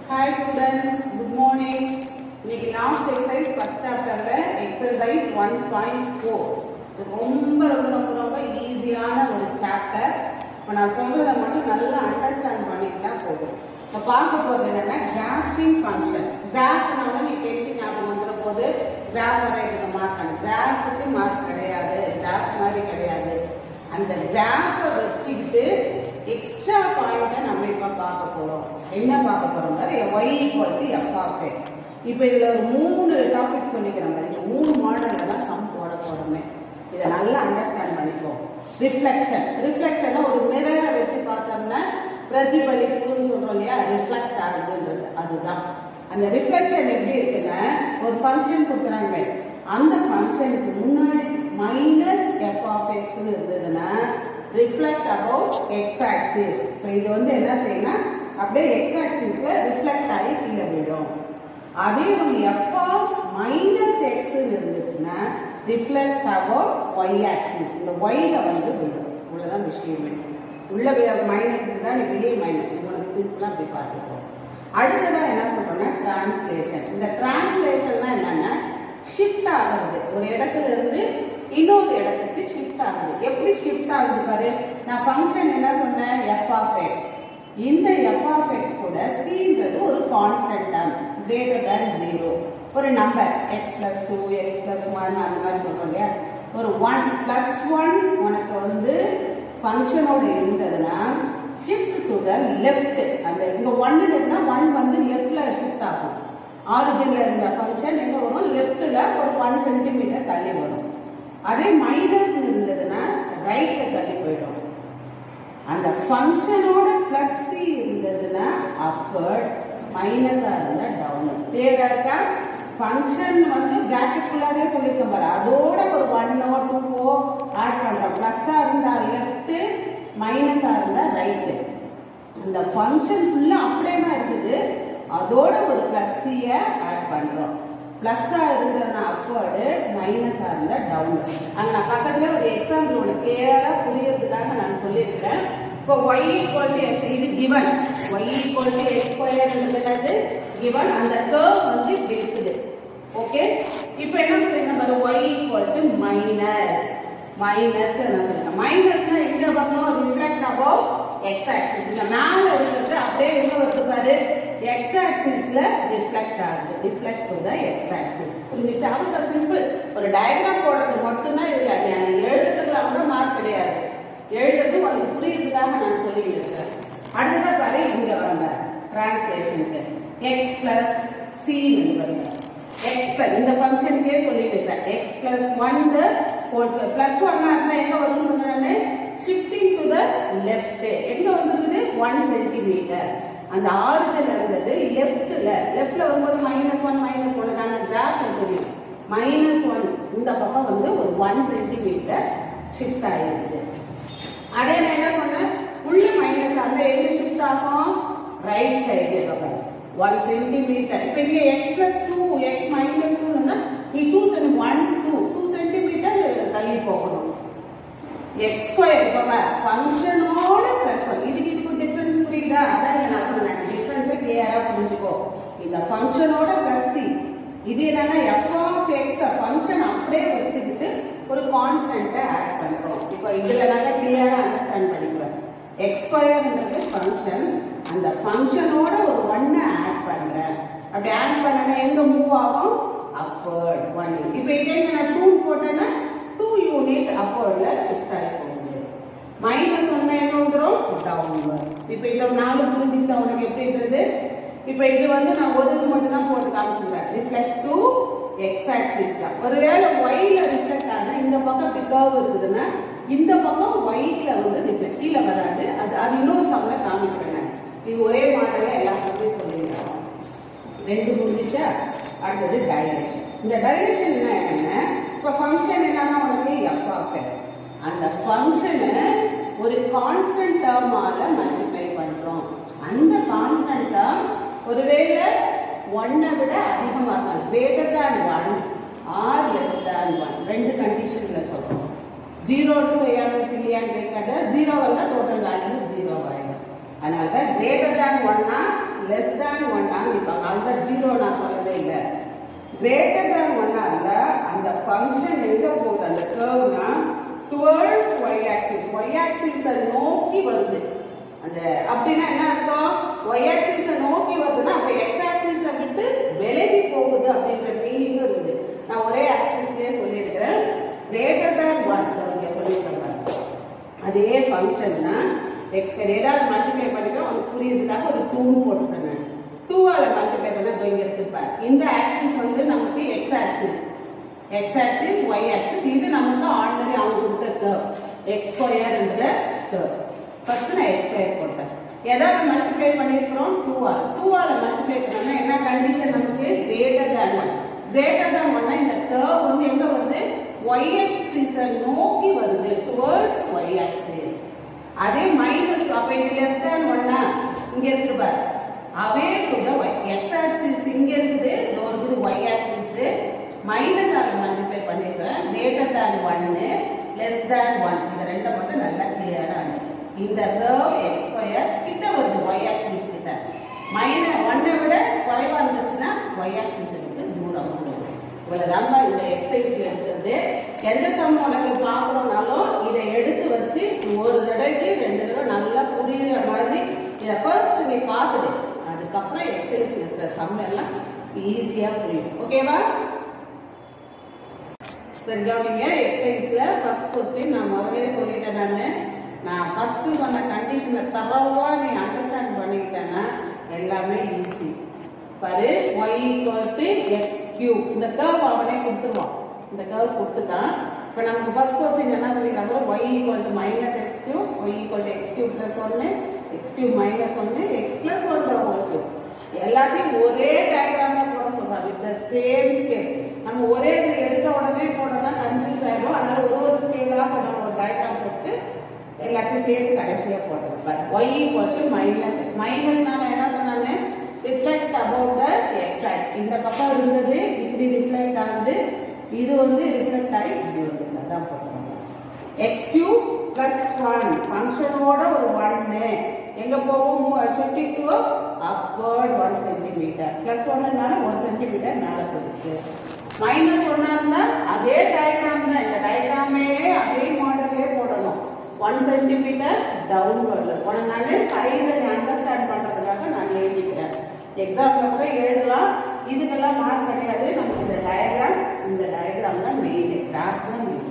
Hi students good morning இன்னைக்கு last exercise first சாப்டர்ல exercise one point four ரொம்ப ரொம்ப ரொம்ப ரொம்ப ஈஸியான ஒரு சாப்டர் இப்போ நான் சொல்றதை மட்டும் நல்லா அண்டர்ஸ்டாண்ட் பண்ணிக்கிட்டா போதும் இப்போ பார்க்க போகிறது என்னன்னா கிராஃபிங் ஃபங்க்ஷன்ஸ் கிராஃப்னால நீ டென்த்து ஞாபகம் வந்துட போது கிராஃப் வரைகிறதுக்கு மார்க் கிராஃபுக்கு மார்க் கிடையாது கிராஃப் மாதிரி கிடையாது அந்த கிராஃபை வச்சுக்கிட்டு எக்ஸ்ட்ரா பாயிண்ட்டை நம்ம இப்போ பார்க்க போறோம் என்ன பார்க்க போறோம் பாரு y equal to f of x இப்போ இதுல ஒரு மூணு டாபிக் சொல்லிக்கிறேன் பாரு இந்த மூணு மாடல்ல தான் சம் போட போறோமே இதை நல்லா அண்டர்ஸ்டாண்ட் பண்ணிப்போம் ரிஃப்ளெக்ஷன் ரிஃப்ளெக்ஷனை ஒரு மிரரை வச்சு பார்த்தோம்னா பிரதிபலிப்புன்னு சொல்றோம் இல்லையா ரிஃப்ளெக்ட் ஆகுதுன்றது அதுதான் அந்த ரிஃப்ளெக்ஷன் எப்படி இருக்குன்னா ஒரு ஃபங்க்ஷன் கொடுக்குறாங்க அந்த ஃபங்க்ஷனுக்கு முன்னாடி மைனஸ் எஃப் ஆஃப் எக்ஸ்னு இருந்ததுன்னா ரிஃப்ளெக்ட் அபவுட் எக்ஸ் ஆக்சிஸ் இப்போ இது வந்து என்ன செய்யணும் அப்படியே எக்ஸ் ஆக்சிஸ்ல ரிஃப்ளெக்ட் ஆகி கீழே விடும் அதே ஒரு எஃப் ஆஃப் மைனஸ் எக்ஸ்னு இருந்துச்சுன்னா ரிஃப்ளெக்ட் அபவுட் ஒய் ஆக்சிஸ் இந்த ஒய்ல வந்து விடும் இவ்வளவுதான் விஷயமே உள்ள மைனஸ் இருந்தா நீ வெளியே மைனஸ் உங்களுக்கு சிம்பிளா அப்படி பார்த்துக்கோ அடுத்ததா என்ன சொல்றோம்னா டிரான்ஸ்லேஷன் இந்த டிரான்ஸ்லேஷன்னா என்னன்னா ஷிஃப்ட் ஆகுறது ஒரு இடத்துல இருந்து இன்னொரு இடத்துக்கு ஷிஃப்ட் ஆகுது எப்படி ஷிஃப்ட் ஆகுது பாரு நான் ஃபங்க்ஷன் என்ன சொன்னேன் எஃப் ஆஃப் எக்ஸ் இந்த எஃப் ஆஃப் எக்ஸ் கூட சின்றது ஒரு constant term greater than zero ஒரு number x plus two x plus one அந்த மாதிரி சொல்றோம் இல்லையா ஒரு ஒன் பிளஸ் ஒன் உனக்கு வந்து ஃபங்க்ஷனோட இருந்ததுன்னா ஷிஃப்ட் டு த லெஃப்ட் அந்த இங்க ஒன்னு இருந்தா ஒன் வந்து லெஃப்ட்ல ஷிஃப்ட் ஆகும் ஆரிஜின்ல இருந்த ஃபங்க்ஷன் எங்க வரும் லெஃப்ட்ல ஒரு ஒன் சென்டிமீட்டர் தள்ளி வரும் அதே மைனஸ் இருந்ததுன்னா ரைட்ல தள்ளி போயிடும் அந்த ஃபங்க்ஷனோட பிளஸ் சி இருந்ததுன்னா அப்வர்ட் மைனஸா இருந்தா டவுன் கிளியரா இருக்கா ஃபங்க்ஷன் வந்து பிராக்கெட்டுக்குள்ளாரே சொல்லியிருக்கோம் பாரு அதோட ஒரு ஒன்னோ டூவோ ஆட் பண்றோம் பிளஸ்ஸா இருந்தா லெஃப்ட் மைனஸா இருந்தா ரைட்டு அந்த ஃபங்க்ஷன் ஃபுல்லா அப்படியே தான் இருக்குது அதோட ஒரு பிளஸ் சியை ஆட் பண்றோம் பிளஸ்ஸா இருந்ததுன்னா அப்வர்டு மைனஸா இருந்தா டவுன் அங்க நான் பக்கத்துல ஒரு எக்ஸாம்பிள் ஒன்று கிளியரா புரியறதுக்காக நான் சொல்லியிருக்கிறேன் இப்போ y ஈக்குவல் டு எக்ஸ் இது கிவன் y ஈக்குவல் டு எக்ஸ் ஸ்கொயர்ன்றது கிவன் அந்த கர்வ் வந்து இப்படி இருக்குது ஓகே இப்போ என்ன சொல்லிருக்கேன் பாரு y equal to minus minus என்ன சொல்லிருக்கேன் மைனஸ்னா எங்க வரணும் ரிஃப்ளெக்ட் அபவுட் எக்ஸ் ஆக்சிஸ் இந்த மேல இருக்கிறது அப்படியே எங்க வருது பாரு எக்ஸ் ஆக்சிஸ்ல ரிஃப்ளெக்ட் ஆகுது reflect to the x axis புரிஞ்சுச்சு அவ்வளோ சிம்பிள் ஒரு டயக்ராம் போடுறது மட்டும்தான் இதுல நான் எழுதுறதுல கூட மார்க் கிடையாது எழுதுறது உனக்கு புரியுறதுக்காக நான் சொல்லிட்டு இருக்கிறேன் அடுத்ததா பாரு இங்க வரங்க டிரான்ஸ்லேஷனுக்கு எக்ஸ் பிளஸ் சி வருங்க எக்ஸ் பிளஸ் இந்த ஃபங்க்ஷனுக்கே சொல்லிட்டு இருக்கிறேன் x plus one whole square plus ஒன்னா இருந்தா எங்க வரும்னு சொன்னானே ஷிஃப்டிங் டு த லெஃப்ட் எங்க வந்திருக்குது ஒன் சென்டிமீட்டர் அந்த ஆரிஜின் இருந்தது லெஃப்ட்ல லெஃப்ட்ல வரும்போது மைனஸ் ஒன் மைனஸ் ஒன்னுக்கான கிராஃப் தெரியும் மைனஸ் ஒன் இந்த பக்கம் வந்து ஒரு ஒன் சென்டிமீட்டர் ஷிஃப்ட் ஆயிருச்சு அதே நான் என்ன சொன்னேன் உள்ள மைனஸ் அந்த எங்க ஷிஃப்ட் ஆகும் ரைட் சைடு பக்கம் ஒன் சென்டிமீட்டர் இப்போ இங்க x plus two x minus two நீ two centi one two two centimetre தள்ளி போகணும் எக்ஸ் ஸ்கொயர் இப்போ ஃபங்க்ஷனோட பிளஸ் ஒன் இதுக்கு இதுக்கு டிஃபரன்ஸ் புரியுதா அதான் இங்க நான் சொன்னேன் டிஃபரன்ஸை கிளியரா புரிஞ்சுக்கோ இந்த ஃபங்க்ஷனோட பிளஸ் சி இது என்னன்னா எஃப் ஆஃப் எக்ஸ் ஃபங்க்ஷன் அப்படியே வச்சுக்கிட்டு ஒரு கான்ஸ்டன்ட்டை ஆட் பண்றோம் இப்போ இதுல நல்லா கிளியரா அண்டர்ஸ்டாண்ட் பண்ணிக்குவேன் எக்ஸ் ஸ்கொயர்ன்றது ஃபங்க்ஷன் அந்த ஃபங்க்ஷனோட ஒரு ஒன்னை ஆட் பண்றேன் அப்படி ஆட் பண்ணனா எங்க மூவ் ஆகும் அப்வர்ட் ஒன் இப்போ இதே நான் டூ போட்டேன்னா டூ யூனிட் அப்போர்ட்ல ஷிஃப்ட் ஆகி போகுது மைனஸ் ஒன்னு எங்க வந்துடும் டவுன்வர்ட் இப்போ இந்த நாலு புரிஞ்சுச்சா உனக்கு எப்படின்றது இப்போ இது வந்து நான் ஒரு இது மட்டும் தான் போட்டு காமிச்சிருக்கேன் ரிஃப்ளெக்ட் டு எக்ஸ் ஆக்சிஸ்ல ஒருவேளை ஒய்ல ரிஃப்ளெக்ட் ஆகுனா இந்த பக்கம் இப்படி கர்வ் இருக்குதுன்னா இந்த பக்கம் ஒய்ல வந்து ரிஃப்ளெக்ட் கீழே வராது அது அது இன்னொரு சமல காமிக்கிறேன் இது ஒரே மாடல எல்லா சமயம் சொல்லியிருக்கோம் ரெண்டு முடிஞ்சா அடுத்தது டைரக்ஷன் இந்த டைரக்ஷன் என்ன என்னன்னா இப்போ ஃபங்க்ஷன் என்னன்னா உனக்கு எஃப் ஆஃப் எக்ஸ் அந்த ஃபங்க்ஷனை ஒரு கான்ஸ்டன்ட் டேர்மால மல்டிப்ளை பண்றோம் அந்த கான்ஸ்டன்ட் டேர்ம் ஒருவேளை ஒன்னை விட அதிகமாக இருக்கலாம் greater than one or less than one ரெண்டு கண்டிஷன்ல சொல்றோம் ஜீரோ டு செய்யாமல் இல்லையான்னு கேட்காத ஜீரோ வந்தா டோட்டல் வேல்யூ ஜீரோ ஆயிடும் அதனால தான் கிரேட்டர் தேன் ஒன்னா லெஸ் தேன் ஒன்னா நிற்பாங்க அந்த ஜீரோ நான் சொல்லவே இல்லை கிரேட்டர் தேன் ஒன்னா இருந்தா அந்த ஃபங்க்ஷன் எங்க போகுது அந்த கர்வ்னா டுவர்ட்ஸ் ஒய் ஆக்சிஸ் ஒய் ஆக்சிஸை நோக்கி வருது அந்த அப்படின்னா என்ன அர்த்தம் ஒய் ஆக்சிஸை நோக்கி வருதுன்னா அப்ப எக்ஸ் ஆக்சிஸை விட்டு விலகி போகுது அப்படின்ற மீனிங்கும் இருக்குது நான் ஒரே ஆக்சிஸ்லயே சொல்லியிருக்கிறேன் கிரேட்டர் தேன் ஒன் இங்க சொல்லியிருக்கேன் அதே ஃபங்க்ஷன் தான் எக்ஸ் ஏதாவது மல்டிப்ளை பண்ணிக்கிறோம் அது புரியுறதுக்காக ஒரு டூன்னு போட்டுக்கிறேன் டூவால மல்டிப்ளை பண்ண இங்க இருக்கு பாரு. இந்த ஆக்சிஸ் வந்து நமக்கு x axis x axis y axis இது நமக்கு ஆல்ரெடி அவங்க கொடுத்த கர்வ் எக்ஸ் ஸ்கொயர் என்ற கர்வ் ஃபர்ஸ்ட் நான் எக்ஸ் ஸ்கொயர் போட்டேன் எதாவது மல்டிப்ளை பண்ணிருக்கிறோம் டூவால் டூவால மல்டிப்ளை பண்ணா என்ன கண்டிஷன் நமக்கு greater than one greater than ஒன்னா இந்த கர்வ் வந்து எங்க வருது ஒய் ஆக்சிஸை நோக்கி வருது டுவர்ட்ஸ் ஒய் ஆக்சிஸ் அதே மைனஸ் அப்ப இது லெஸ் தேன் ஒன்னா இங்க இருக்கு பாரு away to the y x axis இங்க இருக்குது இதோ இருக்குது ஒய் ஆக்சிஸ் மைனஸ் ஆல மல்டிப்ளை பண்ணிருக்கிறேன் கிரேட்டர் தேன் ஒன்னு லெஸ் தேன் ஒன் இந்த ரெண்டை மட்டும் நல்லா கிளியரா இந்த கர்வ் எக்ஸ் ஸ்கொயர் கிட்ட வருது ஒய் ஆக்சிஸ் கிட்ட மைனஸ் ஒன்னை விட குறைவா இருந்துச்சுன்னா ஒய் ஆக்சிஸ் இருக்கு தூரம் போகுது இவ்வளவுதான்பா இந்த எக்ஸசைஸ் இருக்கிறது எந்த சம் உனக்கு பார்க்கணும்னாலும் இதை எடுத்து வச்சு ஒரு தடவைக்கு ரெண்டு தடவை நல்லா புரியுற மாதிரி இதை ஃபர்ஸ்ட் நீ பார்த்துடு அதுக்கப்புறம் எக்ஸசைஸ் இருக்கிற சம் எல்லாம் ஈஸியா புரியும் ஓகேவா சரி கவனிங்க எக்ஸசைஸ்ல ஃபர்ஸ்ட் கொஸ்டின் நான் முதல்ல சொல்லிட்டேன் நானு நான் ஃபர்ஸ்ட் சொன்ன கண்டிஷனை தரவா நீ அண்டர்ஸ்டாண்ட் பண்ணிக்கிட்டேன்னா எல்லாமே ஈஸி பாரு y equal to x cube இந்த கர்வ் அவனே கொடுத்துருவான் இந்த கர்வ் கொடுத்துட்டான் இப்போ நமக்கு ஃபர்ஸ்ட் கொஸ்டின் என்ன சொல்லிக்கிறாங்க y equal to minus x cube y equal to x cube plus 1 x cube minus 1 x plus 1 the whole cube எல்லாத்தையும் ஒரே டயக்ராம்ல போட சொல்றாங்க வித் த சேம் ஸ்கேல் நம்ம ஒரே இது எடுத்த உடனே போடனா கன்ஃபியூஸ் ஆயிடும் அதனால ஒரு ஒரு ஸ்கேலா நம்ம ஒரு டயக்ராம் போட்டு எல்லாத்தையும் சேர்த்து கடைசியா போட்டுருப்பார் y equal to minus மைனஸ்னால என்ன சொன்னாங்க reflect about the x axis இந்த பக்கம் இருந்தது இப்படி ரிஃப்ளெக்ட் ஆகுது இது வந்து ரிஃப்ளெக்ட் ஆகி இப்படி வந்து அதான் போட்டுருவாங்க எக்ஸ் கியூப் பிளஸ் ஒன் ஃபங்க்ஷனோட ஒரு ஒன்னு எங்க போகும் shifted to upward one centimetre plus ஒன்னுனால ஒரு சென்டிமீட்டர் மேல போயிடுச்சு மைனஸ் ஒன்னா இருந்தா அதே டயக்ராம் தான் இந்த டயக்ராமே அதே மாடலே போடணும் ஒன் சென்டிமீட்டர் டவுன் வரல உனக்கு நான் சைஸை நீ அண்டர்ஸ்டாண்ட் பண்றதுக்காக நான் எழுதிக்கிறேன் எக்ஸாம்ல கூட எழுதலாம் இதுக்கெல்லாம் மார்க் கிடையாது நமக்கு இந்த டயக்ராம் இந்த டயக்ராம் தான் மெயின் கிராஃப் தான் மெயின்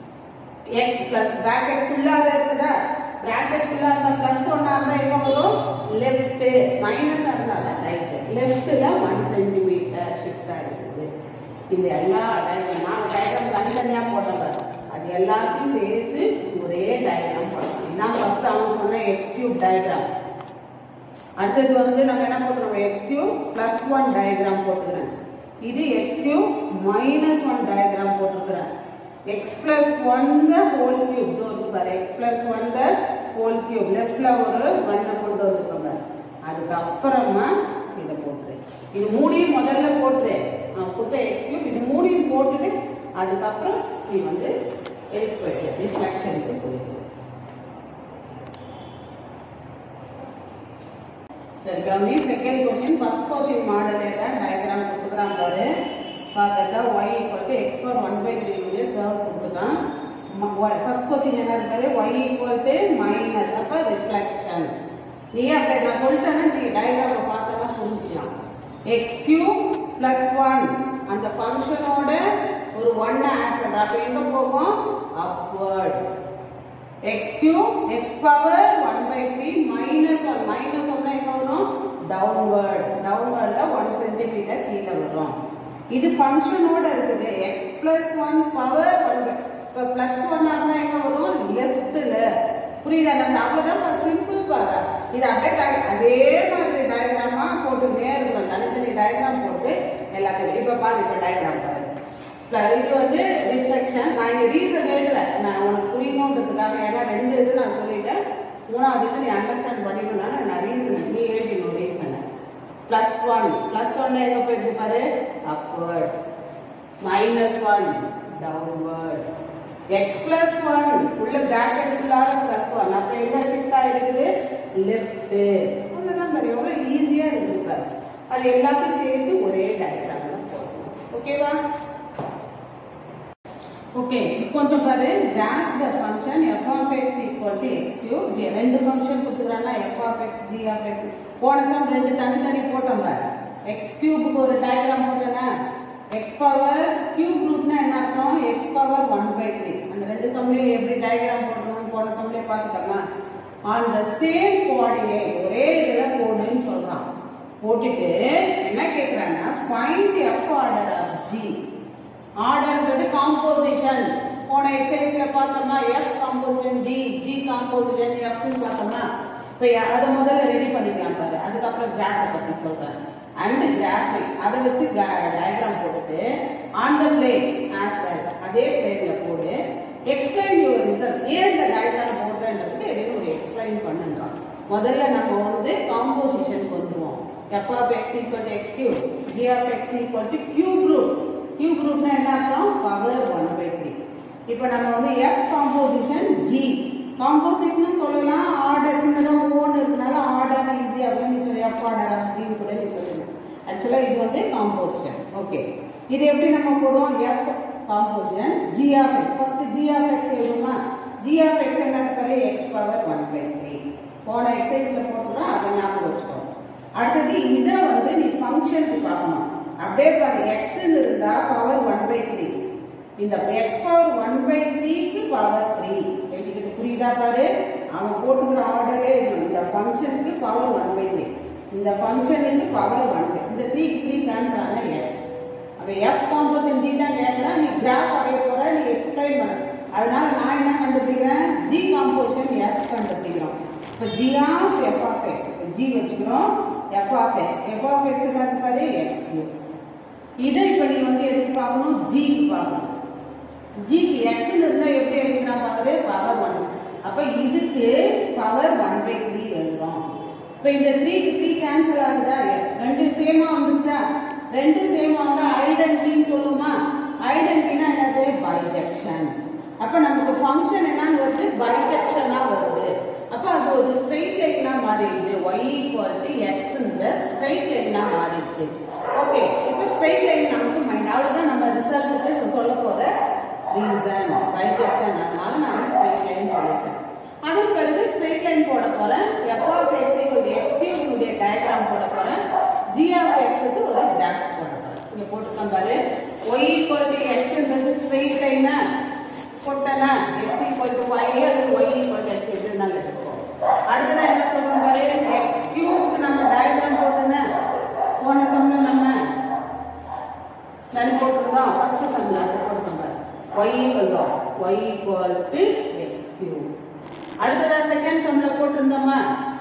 எக்ஸ் பிளஸ் பிராக்கெட் ஃபுல்லாக இருக்குதா பிராக்கெட் ஃபுல்லாக இருந்தால் ப்ளஸ் ஒன்னா இருந்தால் எங்கே வரும் லெஃப்ட் மைனஸ் இருந்தால் ரைட் லெஃப்ட்டில் ஒன் சென்டிமீட்டர் ஷிஃப்ட் ஆகிருக்குது இந்த எல்லா டயக்ராம் நான் டயக்ராம் தனித்தனியாக போட்டேன் அது எல்லாத்தையும் சேர்த்து ஒரே டயக்ராம் போடலாம் இதான் ஃபர்ஸ்ட் அவன் சொன்ன எக்ஸ் கியூப் டயக்ராம் அடுத்தது வந்து நம்ம என்ன போட்டுருவோம் x cube plus one diagram போட்டுக்கிறேன் இது x cube minus one diagram போட்டுக்கிறேன் x plus one the whole cube இருக்கு பாரு x plus one the whole cube லெஃப்ட்ல ஒரு ஒன்னை கொண்டு வந்துக்கோங்க அதுக்கப்புறமா இதை போட்டுரு இது மூணையும் முதல்ல போட்டுரு நான் கொடுத்த எக்ஸ் கியூப் இது மூணையும் போட்டுட்டு அதுக்கப்புறம் நீ வந்து எதுக்கு போயிட்டு ரிஃப்ளெக்ஷனுக்கு போயிட்டு சரி கவனி செகண்ட் கொஸ்டின் ஃபர்ஸ்ட் கொஸ்டின் மாடலே தான் டயக்ராம் கொடுத்துக்கிறான் பாரு பார்த்தா y equal to x power one by three உடைய கர்வ் கொடுத்துட்டான் ஃபர்ஸ்ட் கொஸ்டின் என்ன இருக்காரு y ஈக்குவல் டு மைனஸ் அப்போ ரிஃப்ளெக்ஷன் நீ அப்படி நான் சொல்லிட்டேன்னா நீ டயக்ராம் பார்த்தா புரிஞ்சுக்கலாம் எக்ஸ் கியூப் பிளஸ் ஒன் அந்த ஃபங்க்ஷனோட ஒரு ஒன்னை ஆட் பண்ற அப்போ எங்க போகும் upward x cube x power one by three minus one minus ஒன்னா எங்க வரும் டவுன்வர்ட் டவுன்வர்ட்ல ஒன் சென்டிமீட்டர் கீழே வரும் இது ஃபங்க்ஷனோட இருக்குது x plus one power one இப்போ பிளஸ் ஒன்னா இருந்தா எங்க வரும் லெஃப்ட்ல புரியுதா நம்ம அவ்வளவுதான் சிம்பிள் பாரு இது அப்படியே டய- அதே மாதிரி டயக்ராமா போட்டு நேரம் தனித்தனி டயக்ராம் போட்டு எல்லாத்தையும் இப்ப பாரு இப்ப டயக்ராம் பாரு இப்ப இது வந்து ரிஃப்ளெக்ஷன் நான் இங்க ரீசன் எழுதல நான் உனக்கு புரியணுன்றதுக்காக ஏன்னா ரெண்டு இது நான் சொல்லிட்டேன் மூணாவது இது நீ அண்டர்ஸ்டாண்ட் பண்ணிக்கணும்னால நான் ரீசன் நீ எழுதிக்கணும் reason plus one plus one எங்க போயிருக்கு பாரு upward minus one downward x plus one உள்ள பிராக்கெட் ஃபுல்லாக பிளஸ் ஒன் அப்போ எங்க ஷிஃப்ட் ஆகிருக்குது லெஃப்ட் அவ்வளோதான் பாரு எவ்வளோ ஈஸியாக இருக்குது பாரு அது எல்லாத்தையும் சேர்த்து ஒரே டயக்ராம்ல போடணும் ஓகேவா ஓகே கொஞ்சம் பாரு graph the function f of x equal to x cube ரெண்டு ஃபங்க்ஷன் கொடுத்துக்கிறாங்க f of x g of x போன சம் ரெண்டு தனித்தனி போட்டோம் பாரு எக்ஸ் கியூபுக்கு ஒரு டயக்ராம் போட்டேன்னா எக்ஸ் பவர் கியூப் ரூட்னா என்ன அர்த்தம் x power one by three அந்த ரெண்டு சம்லையும் எப்படி டயக்ராம் போடணும்னு போன சம்லேயே பார்த்துட்டோமா ஆன் த சேம் கோஆர்டினேட் ஒரே இதில் போடுன்னு சொல்றான் போட்டுட்டு என்ன கேட்குறாங்க find f order of g ஆர்டர்ன்றது காம்போசிஷன் போன எக்ஸசைஸ்ல பார்த்தோமா f composition g g composition எஃப்னு பார்த்தோமா இப்போ அதை முதல்ல ரெடி பண்ணிக்கலாம் பாரு அதுக்கப்புறம் கிராஃபை பற்றி சொல்றேன் அண்ட் கிராஃபிக் அதை வச்சு டயக்ராம் போட்டுட்டு on the plane as well அதே பிளேன்ல போடு எக்ஸ்பிளைன் யுவர் ரிசல்ட் ஏன் இந்த டயக்ராம் போடுறேன்றதுக்கு எதையும் ஒரு எக்ஸ்பிளைன் பண்ணுன்றோம் முதல்ல நம்ம வந்து காம்போசிஷனுக்கு வந்துருவோம் f of x equal to x cube g of x equal to cube root cube ரூட்னா என்ன அர்த்தம் பவர் ஒன் பை த்ரீ இப்போ நம்ம வந்து எஃப் காம்போசிஷன் ஜி காம்போசிட்னு சொல்லலாம் ஆர்டர் சின்னதாக ஓன் இருக்கனால ஆர்டர் ஈஸி அப்படின்னு நீ சொல்லி எஃப் ஆர்டர் அப்படின்னு கூட நீ சொல்லலாம் ஆக்சுவலாக இது வந்து காம்போசிஷன் ஓகே இது எப்படி நம்ம போடுவோம் f composition g of x first g of x எழுதுமா ஜி ஆஃப் எக்ஸ் என்ன இருக்காரு x power one by three போன எக்ஸசைஸ்ல போட்டுறோம் அதை ஞாபகம் வச்சுக்கோ அடுத்தது இதை வந்து நீ ஃபங்க்ஷனுக்கு பார்க்கணும் அப்படியே பாரு எக்ஸ்ன்னு இருந்தா பவர் ஒன் பை த்ரீ இந்த எக்ஸ் பவர் ஒன் பை த்ரீக்கு பவர் த்ரீ எழுதிக்கிட்டு புரியுதா பாரு அவன் போட்டுக்கிற ஆர்டரே இந்த ஃபங்க்ஷனுக்கு பவர் ஒன் பை த்ரீ இந்த ஃபங்க்ஷனுக்கு பவர் ஒன் பை இந்த த்ரீக்கு த்ரீ கேன்சல் ஆன எக்ஸ் அப்போ எஃப் காம்போசிஷன் ஜி தான் கேட்குறேன் நீ கிராஃப் வரைய போற நீ எக்ஸ்பிளைன் பண்ண அதனால நான் என்ன கண்டுபிடிக்கிறேன் ஜி காம்போசிஷன் எஃப் கண்டுபிடிக்கிறோம் இப்போ g of f of x g வச்சுக்கிறோம் f of x f of x என்ன பாரு எக்ஸ் கியூப் இதை இப்போ நீ வந்து எதுக்கு பார்க்கணும் ஜிக்கு பார்க்கணும் ஜிக்கு எக்ஸ்ல இருந்தா எப்படி எழுதிக்கலாம் பாரு பவர் ஒன் அப்ப இதுக்கு பவர் ஒன் பை த்ரீ எழுதுறோம் இப்போ இந்த த்ரீக்கு த்ரீ கேன்சல் ஆகுதா எக்ஸ் ரெண்டு சேமா வந்துச்சா ரெண்டு சேமா வந்தா ஐடென்டிட்டின்னு சொல்லுமா ஐடென்டிட்டினா என்னது பைஜெக்ஷன் அப்ப நமக்கு ஃபங்க்ஷன் என்னன்னு வருது பைஜெக்ஷனா வருது அப்ப அது ஒரு ஸ்ட்ரெயிட் லைனா மாறிடுது y ஈக்குவல் டு எக்ஸ்ன்ற ஸ்ட்ரெயிட் லைனா மாறிடுச்சு ஓகே இப்போ ஸ்ட்ரெயிட் லைன் நமக்கு மைண்ட் அவ்வளவுதான் நம்ம ரிசல்ட்டுக்கு சொல்ல போற ரீசன் பைஜெக்ஷன் அதனால நான் ஸ்ட்ரெயிட் லைன் சொல்லிட்டேன் அதன் பிறகு ஸ்ட்ரெயிட் லைன் போட போறேன் f of x equal x cube diagram போட போறேன் ஜி ஆஃப் எக்ஸுக்கு ஒரு கிராஃப் போட போறேன் இங்க போட்டுருக்கேன் பாரு y ஈக்குவல் டு எக்ஸ்ன்றது ஸ்ட்ரெயிட் லைனா போட்டனா எக்ஸ் ஈக்குவல் டு ஒய் அல்லது ஒய் ஈக்குவல் டு எக்ஸ் எப்படினாலும் எடுத்துக்கோ அடுத்ததான் என்ன சொல்றோம் பாரு எக்ஸ் கியூப்க்கு நம்ம டயக்ராம் போட்டோன்னா போன சம்ல நம்ம தானே போட்டிருந்தோம் ஃபர்ஸ்ட் சம்ல அதை போட்டோம் பாரு y equal y equal to x cube அடுத்ததான் செகண்ட் சம்ல போட்டிருந்தோமா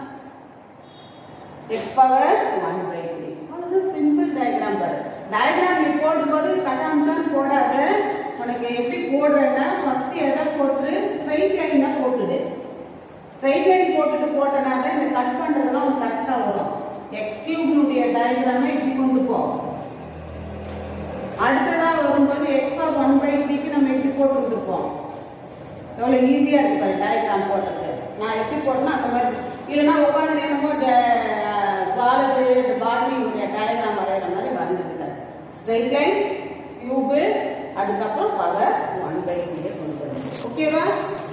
x power one by three அவ்வளோதான் சிம்பிள் டயக்ராம் பாரு டயக்ராம் நீ போடும்போது கட்டாமச்சான் போடாத உனக்கு எப்படி போடுறேன்னா ஃபர்ஸ்ட் எதை போட்டு ஸ்ட்ரைட் லைனா போட்டுடு ஸ்ட்ரைட் லைன் போட்டுட்டு போட்டனால இந்த கட் பண்றதெல்லாம் உனக்கு கரெக்டா வரும் எக்ஸ் கியூப்னுடைய டயக்ராமை இப்படி கொண்டு போ அடுத்ததா வரும்போது எக்ஸ்ட்ரா ஒன் பை த்ரீக்கு நம்ம எப்படி போட்டு இருப்போம் எவ்வளோ ஈஸியாக இருக்கு பாரு டயக்ராம் போடுறது நான் எப்படி போட்டேன்னா அந்த மாதிரி இல்லைன்னா உட்காந்து என்னமோ சாலிட் பாட்னியுடைய டயக்ராம் வரைகிற மாதிரி வரைஞ்சிருக்காரு ஸ்ட்ரைட் லைன் கியூபு அதுக்கப்புறம் பவர் ஒன் பை த்ரீயை கொண்டு வரணும் ஓகேவா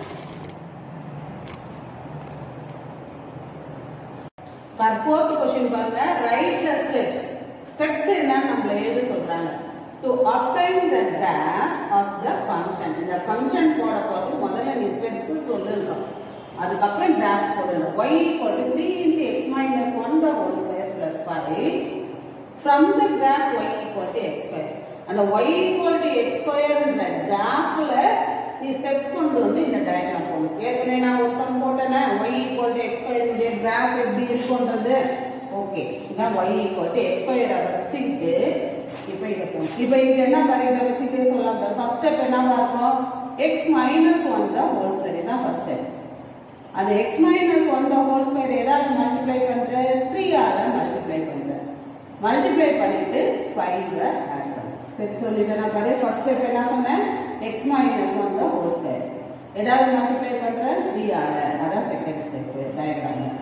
ஃபோர்த் கொஸ்டின் பாருங்க ரைட் த ஸ்டெப்ஸ் ஸ்டெப்ஸ் என்னன்னு நம்மள எழுத சொல்றாங்க to obtain the graph of the function இந்த ஃபங்க்ஷன் போட போது முதல்ல நீ ஸ்டெப்ஸ் சொல்லுன்றோம் அதுக்கப்புறம் கிராஃப் போடணும் y equal to 3 into x minus 1 the whole square plus 5 from the graph y equal to x square அந்த y equal to x square ன்ற கிராஃப்ல நீ ஸ்டெப்ஸ் கொண்டு வந்து இந்த டயக்ராம் போடணும் ஏற்கனவே நான் ஒரு சம் போட்டேனே y equal to x square உடைய கிராஃப் எப்படி இருக்கும்ன்றது ஓகே இதான் y equal to x square வச்சுக்கிட்டு இப்போ இதை போகணும் இப்போ இது என்ன பாரு இதை வச்சுக்கிட்டே சொல்லலாம் பாரு ஃபர்ஸ்ட் ஸ்டெப் என்னவா இருக்கும் x minus 1 தான் ஹோல் ஸ்கொயர் தான் ஃபர்ஸ்ட் ஸ்டெப் அது x minus 1 the whole square ஏதாவது மல்டிப்ளை பண்ற 3 ஆல மல்டிப்ளை பண்ற மல்டிப்ளை பண்ணிட்டு 5 ஆட் பண்ணு ஸ்டெப் சொல்லிட்டேன் பாரு ஃபர்ஸ்ட் ஸ்டெப் என்ன சொன்னேன் x minus 1 the whole square ஏதாவது மல்டிப்ளை பண்ற 3 ஆல அதான் செகண்ட் ஸ்டெப் டயக்ராம்ல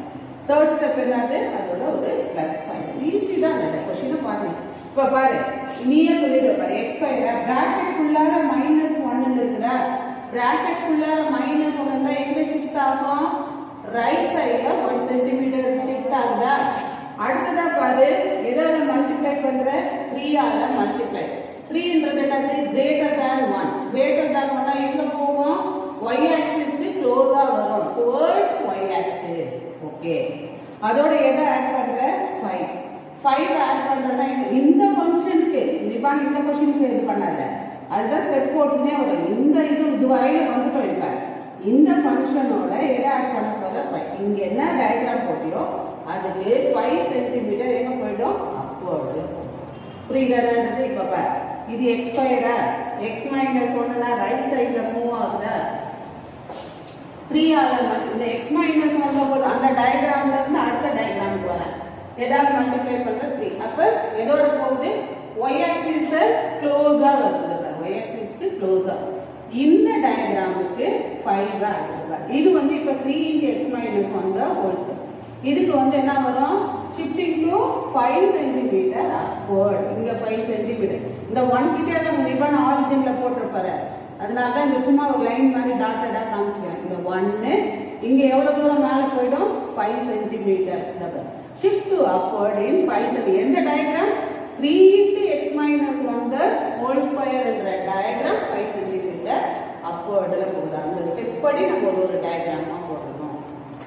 தேர்ட் ஸ்டெப் என்னது அதோட ஒரு பிளஸ் ஃபைவ் ஈஸி தான் அந்த கொஸ்டினை பாருங்க இப்ப பாரு நீயே சொல்லிட்டு பாரு எக்ஸ் ஸ்கொயரை பிராக்கெட் குள்ளார மைனஸ் ஒன்னு இருக்குதா பிராக்கெட் குள்ளார மைனஸ் ஒன்னு இருந்தா எங்க ஷிஃப்ட் ஆகும் ரைட் சைடுல ஒன் சென்டிமீட்டர் ஷிஃப்ட் ஆகுதா அடுத்ததா பாரு எதோட மல்டிப்ளை பண்ற த்ரீயால மல்டிப்ளை த்ரீன்றது என்னது greater than one greater than ஒன்னா எங்க போவோம் ஒய் ஆக்சிஸ்க்கு க்ளோஸா வரும் டுவர்ட்ஸ் ஒய் ஆக்சிஸ் ஓகே அதோட எதை ஆட் பண்ற ஃபைவ் ஃபைவ் ஆட் பண்றேன்னா இந்த ஃபங்க்ஷனுக்கு இப்போ இந்த கொஸ்டினுக்கு இது பண்ணாத அதுதான் ஸ்டெப் போட்டுனே வரும் இந்த இது இதுவரையில வந்துட்டோம் இப்ப இந்த ஃபங்க்ஷனோட எதை ஆட் பண்ண போற ஃபைவ் இங்க என்ன டயக்ராம் போட்டியோ அதுக்கு ஃபைவ் சென்டிமீட்டர் எங்க போயிடும் அப்போடு புரியுதான்றது இப்ப பார் இது எக்ஸ் ஸ்கொயரா எக்ஸ் மைனஸ் ஒன்னுனா ரைட் சைடுல மூவ் ஆகுதா த்ரீ ஆல இந்த எக்ஸ் மைனஸ் ஒன் போது அந்த டயக்ராம்ல இருந்து அடுத்த டயக்ராமுக்கு வரேன் எதாவது மல்டிப்ளை பண்ற த்ரீ அப்ப எதோட போகுது ஒய் ஆக்சிஸ் க்ளோஸா வருது ஒய் ஆக்சிஸ்க்கு க்ளோஸா இந்த டயக்ராமுக்கு ஃபைவ் இது வந்து இப்ப three into x minus one தான் ஹோல்ஸ் இதுக்கு வந்து என்ன வரும் shifting to five centimetre upward இங்க ஃபைவ் சென்டிமீட்டர் இந்த ஒன் கிட்டே தான் நிபான் ஆரிஜின்ல போட்டிருப்பாரு அதனால தான் இந்த சும்மா ஒரு லைன் மாதிரி டாட்டடா காமிச்சிக்கிறேன் இந்த ஒன்னு இங்க எவ்வளவு தூரம் மேல போயிடும் five centimetre shift to upward in five சென்டி எந்த diagram three into x minus one the whole square என்ற டயக்ராம் ஃபைவ் சென்டிமீட்டர் அப்வர்டில் போகுது அந்த ஸ்டெப் படி நம்ம ஒரு ஒரு டயக்ராமா போடணும்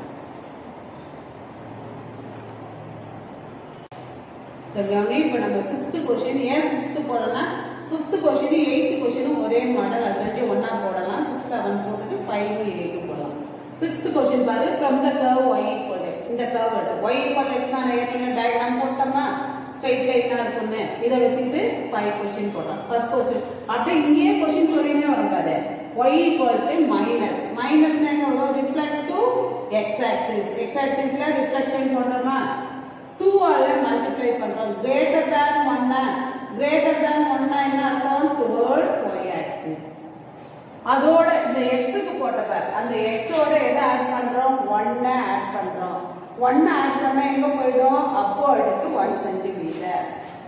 சரியானே இப்போ நம்ம சிக்ஸ்த் கொஸ்டின் ஏன் சிக்ஸ்த் போடலாம் ஃபிஃப்த் கொஸ்டின் எயித்து கொஸ்டினும் ஒரே மாடல் அது ரெண்டு ஒன்னா போடலாம் சிக்ஸ் செவன் போட்டுட்டு ஃபைவ் எயிட் போடலாம் சிக்ஸ்த் கொஸ்டின் பாரு from the curve y equal இந்த கர்வ் எடுத்து ஒய் ஈக்குவல் எக்ஸ் நான் ஏற்கனவே டயக்ராம் போட்டோமா ஸ்ட்ரைட் லைனா இருக்குன்னு இதை வச்சுட்டு ஃபைவ் கொஸ்டின் போடலாம் ஃபர்ஸ்ட் கொஸ்டின் அப்படியே இங்கேயே கொஸ்டின் சொல்லினே வரும் பாரு y equal to minus minus என்ன வரும் reflect to x axis X ஆக்சிஸ்ல ரிஃப்ளெக்ஷன் பண்றோமா டூ ஆல மல்டிப்ளை பண்றோம் கிரேட்டர் தேன் ஒன்னா கிரேட்டர் தேன் ஒன்னா என்ன அர்த்தம் டுவர்ட்ஸ் ஒய் ஆக்சிஸ் அதோட இந்த எக்ஸுக்கு போட்டப்ப அந்த எக்ஸோட எதை ஆட் பண்றோம் ஒன்னை ஆட் பண்றோம் ஒன்னு ஆட் பண்ணா எங்க போயிடும் அப்போ அடுக்கு ஒன் சென்டிமீட்டர்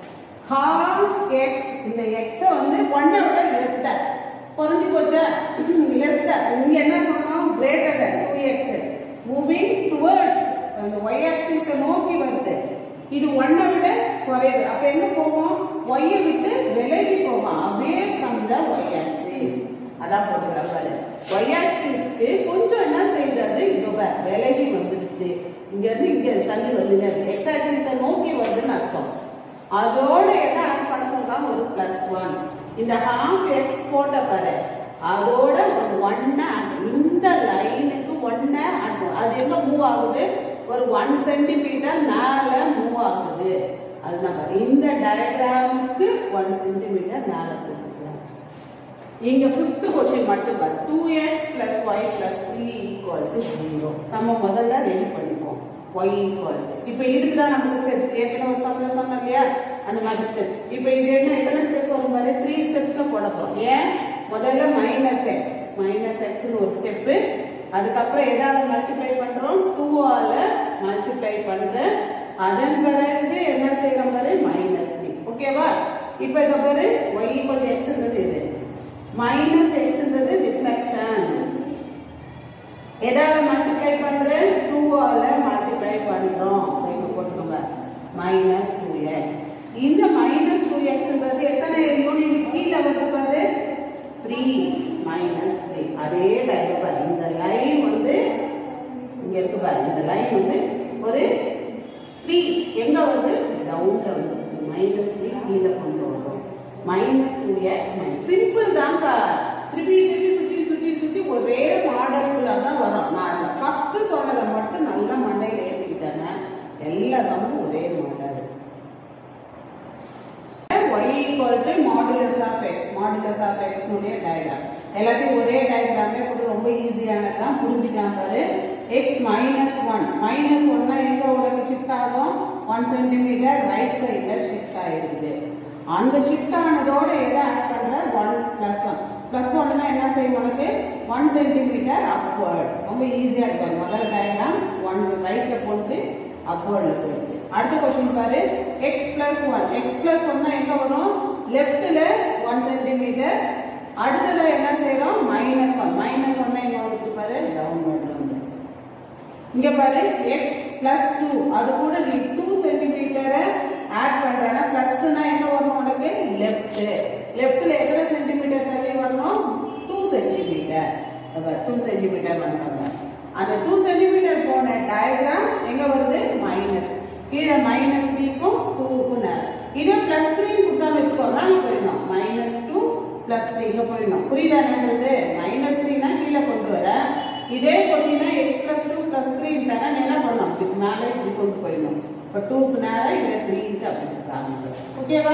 ஹாஃப் எக்ஸ் இந்த எக்ஸ வந்து ஒன்னை விட லெஸ்டர் குறைஞ்சு போச்சா லெஸ்டர் இங்க என்ன சொன்னோம் greater than two x moving towards அந்த ஒய் ஆக்சிஸை நோக்கி வருது இது ஒன்னை விட குறையுது அப்ப எங்க போவோம் ஒய்யை விட்டு விலகி போவோம் away from the y axis அதான் போட்டுக்கிறேன் பாரு ஒய் ஆக்சிஸ்க்கு கொஞ்சம் என்ன செய்யறது இங்க விலகி வந்துடுச்சு இங்க இருந்து இங்க தள்ளி வருதுங்க எக்ஸ் ஆக்சிஸை நோக்கி வருதுன்னு அர்த்தம் அதோட என்ன ஆட் பண்ண சொல்றாங்க ஒரு பிளஸ் ஒன் இந்த ஹாஃப் எக்ஸ் போட்ட பாரு அதோட ஒரு ஒன்ன இந்த லைனுக்கு ஒன்ன அது எங்க மூவ் ஆகுது ஒரு ஒன் சென்டிமீட்டர் மேல மூவ் ஆகுது அது நம்ம இந்த டயக்ராமுக்கு ஒன் சென்டிமீட்டர் மேல போட்டுக்கலாம் இங்க ஃபிஃப்த் கொஸ்டின் மட்டும் பாரு two x plus y plus three equal to zero நம்ம முதல்ல ரெடி பண்ணிப்போம் ஒய் ஈக்குவல் டு இப்போ இதுக்கு தான் நமக்கு ஸ்டெப்ஸ் ஏற்கனவே சொன்ன சொன்னோம் இல்லையா அந்த மாதிரி ஸ்டெப்ஸ் இப்போ இது என்ன எத்தனை ஸ்டெப் வரும் பாரு த்ரீ ஸ்டெப்ஸ்ல போட போறோம் ஏன் முதல்ல மைனஸ் எக்ஸ் மைனஸ் எக்ஸ்னு ஒரு ஸ்டெப்பு அதுக்கப்புறம் எதாவது மல்டிப்ளை பண்றோம் டூவால மல்டிப்ளை பண்றேன் அதன் பிறகு என்ன செய்யறோம் பாரு மைனஸ் த்ரீ ஓகேவா இப்போ இத பாரு ஒய் ஈக்குவல் எக்ஸ்ன்றது இது மைனஸ் எக்ஸ்ன்றது ரிஃப்ளெக்ஷன் எதால மல்டிப்ளை பண்றேன் டூவால மல்டிப்ளை பண்றோம் அப்படின்னு போட்டுக்கோங்க மைனஸ் டூ எக்ஸ் இந்த மைனஸ் டூ எக்ஸ்ன்றது எத்தனை யூனிட் கீழே வந்து பாரு த்ரீ மைனஸ் த்ரீ அதே லைன் பாரு இந்த லைன் வந்து இங்க இருக்கு பாரு இந்த லைன் வந்து ஒரு த்ரீ எங்க வந்து டவுன்ல வந்து மைனஸ் த்ரீ கீழே கொண்டு வரும் minus two x minus simple தாங்க திருப்பி திருப்பி சுத்தி சுத்தி சுத்தி ஒரே மாடலுக்குள்ள தான் வரும் நான் அந்த ஃபர்ஸ்ட் சொன்னதை மட்டும் நல்லா மண்டையில ஏற்றிக்கிட்டேன் எல்லா சமமும் ஒரே model y equal to modulus of x modulus of x னுடைய டயக்ராம் எல்லாத்தையும் ஒரே டயக்ராம்ல போட்டு ரொம்ப ஈஸியானது தான் புரிஞ்சுக்கலாம் பாரு x மைனஸ் ஒன் மைனஸ் ஒன்னா எங்க உனக்கு ஷிஃப்ட் ஆகும் ஒன் சென்டிமீட்டர் ரைட் சைடில் ஷிஃப்ட் ஆயிருக்குது அந்த ஷிஃப்ட் ஆனதோட எதை ஆட் பண்ற ஒன் பிளஸ் ஒன் பிளஸ் ஒன்னா என்ன செய்யும் உனக்கு ஒன் சென்டிமீட்டர் அப்வர்ட் ரொம்ப ஈஸியா இருக்கும் முதல் டயக்ராம் ஒன் ரைட்ல போச்சு அப்வர்ட்ல போயிடுச்சு அடுத்த கொஸ்டின் பாரு x plus one x plus ஒன்னா எங்க வரும் லெஃப்ட்ல ஒன் சென்டிமீட்டர் அடுத்ததுல என்ன செய்யறோம் மைனஸ் ஒன் மைனஸ் ஒன்னா எங்க வந்துச்சு பாரு டவுன்வர்ட்ல வந்துச்சு இங்க பாரு எக்ஸ் பிளஸ் டூ அது கூட நீ டூ சென்டிமீட்டரை ஆட் பண்றேன்னா பிளஸ்னா எங்க வரணும் உனக்கு லெஃப்ட் லெஃப்ட்ல எத்தனை சென்டிமீட்டர் தள்ளி வரணும் டூ சென்டிமீட்டர் டூ சென்டிமீட்டர் வந்துட்டாங்க அந்த டூ சென்டிமீட்டர் போன டயக்ராம் எங்க வருது மைனஸ் கீழே மைனஸ் த்ரீக்கும் டூக்கும் இதே பிளஸ் த்ரீ கொடுத்தான்னு வச்சுக்கோங்க அங்க போயிடணும் மைனஸ் டூ பிளஸ் த்ரீ இங்க போயிடணும் புரியுதா என்னன்றது மைனஸ் த்ரீனா கீழே கொண்டு வர இதே கொஸ்டினா x plus two plus three என்ன பண்ணணும் இதுக்கு மேலே இப்படி கொண்டு போயிடணும் இப்போ டூக்கு நேரம் இதை த்ரீக்கு அப்படி இருக்காங்க ஓகேவா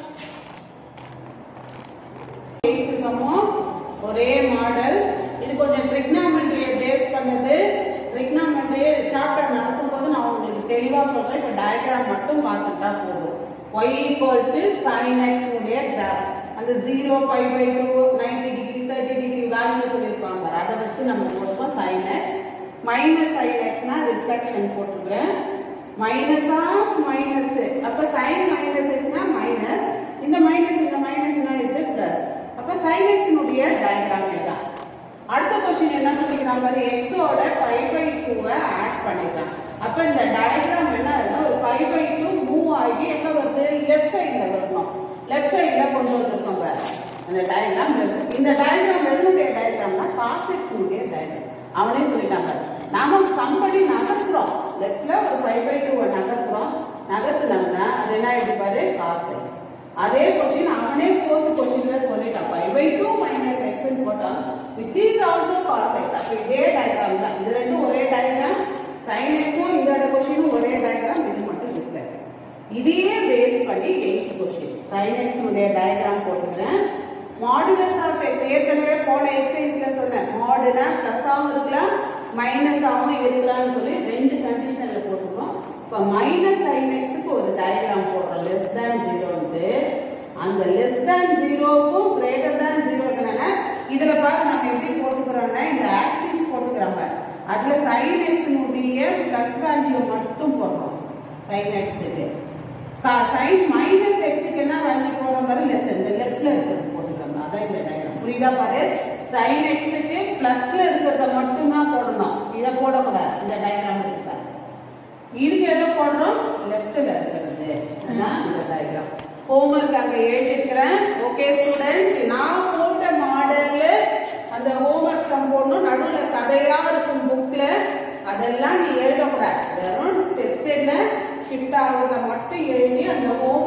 எயித்து சமம் ஒரே மாடல் இது கொஞ்சம் ட்ரிக்னாமெட்ரியை பேஸ் பண்ணது ட்ரிக்னாமெட்ரியை சாப்டர் நடத்தும் போது நான் உங்களுக்கு தெளிவாக சொல்றேன் இப்போ டயக்ராம் மட்டும் பார்த்துட்டா போதும் y equal to sin x உடைய கிராஃப் அந்த zero pi by two ninety degree thirty degree value சொல்லியிருப்பாங்க அதை வச்சு நம்ம போடுவோம் sin x மைனஸ் sin xனா ரிஃப்ளெக்ஷன் போட்டுக்கிறேன் மைனஸ் ஆஃப் மைனஸ் அப்ப sin மைனஸ் எக்ஸ்னா மைனஸ் இந்த மைனஸ் இந்த மைனஸ்னா இது பிளஸ் அப்ப sin x உடைய டயக்ராம் இதான் அடுத்த கொஸ்டின் என்ன சொல்லிக்கிறான் பாரு x ஓட பை பை டூவை ஆட் பண்ணிக்கலாம் அப்ப இந்த டயக்ராம் என்ன ஆகுதுன்னா ஒரு பை பை டூ மூவ் ஆகி எங்க வருது லெஃப்ட் சைடுல வரணும் லெஃப்ட் சைடுல கொண்டு வந்திருக்கோம் பாரு அந்த டயக்ராம் இந்த டயக்ராம் எதனுடைய டயக்ராம்னா காசெக்ஸ் உடைய டயக்ராம் அவனே சொல்லிட்டாங்க நாம சம்படி நகர்த்துறோம் லெஃப்ட்ல ஒரு ஃபைவ் பை டூவை நகர்த்துறோம் நகர்த்துனோம்னா அது என்ன ஆயிடுச்சு பாரு காசெக்ஸ் அதே கொஸ்டின் அவனே ஃபோர்த் கொஸ்டின்ல சொல்லிட்டான் five by two minus x போட்டான் which is also cos x அப்ப இதே டயக்ராம் தான் இது ரெண்டும் ஒரே டயக்ராம் சைன் எக்ஸும் இந்த கொஸ்டினும் ஒரே டயக்ராம் இது மட்டும் இல்லை இதையே பேஸ் பண்ணி எயித் கொஸ்டின் சைன் எக்ஸ் உடைய டயக்ராம் போட்டுக்கிறேன் மாடுலஸ் ஆஃப் எக்ஸ் ஏற்கனவே போன எக்ஸசைஸ்ல சொன்னேன் மாடுனா பிளஸ் ஆகும் இருக்கலாம் மைனஸ் ஆகும் இருக்கலாம்னு சொல்லி ரெண்டு கண்டிஷன்ல போட்டுருக்கோம் இப்போ மைனஸ் சைன் எக்ஸுக்கு ஒரு டயக்ராம் போடுறோம் லெஸ் தேன் ஜீரோன்ட்டு அந்த லெஸ் தேன் ஜீரோவுக்கும் கிரேட்டர் தேன் ஜீரோ என்னன்னா இதுல பார்த்து நம்ம எப்படி போட்டுக்கிறோம்னா இந்த ஆக்சிஸ் போட்டுக்கிறாங்க அதுல சைன் எக்ஸினுடைய பிளஸ் வேல்யூ மட்டும் போடுறோம் சைன் எக்ஸுக்கு சைன் மைனஸ் எக்ஸுக்கு என்ன வேல்யூ போடுறோம் பாரு லெஸ் இந்த லெஃப்ட்ல இருக்கிறது போட்டுக்கிறாங்க அதான் இந்த டயக்ராம் புரியுதா பாரு சைன் எக்ஸுக்கு பிளஸ்ல இருக்கிறத மட்டும் தான் போடணும் இதை போடக்கூடாது இந்த டயக்ராம் இருக்கு இதுக்கு எதை போடுறோம் லெஃப்ட்ல இருக்கிறது அதான் இந்த டயக்ராம் ஹோம்ஒர்க் அங்க எழுதிருக்கிறேன் ஓகே ஸ்டூடெண்ட்ஸ் நான் போட்ட மாடல்ல அந்த ஹோம்ஒர்க் சம் போடணும் நடுவுல கதையா இருக்கும் புக்ல அதெல்லாம் நீ எழுதக்கூடாது வெறும் ஸ்டெப் சைட்ல ஷிஃப்ட் ஆகுறத மட்டும் எழுதி அந்த ஹோம்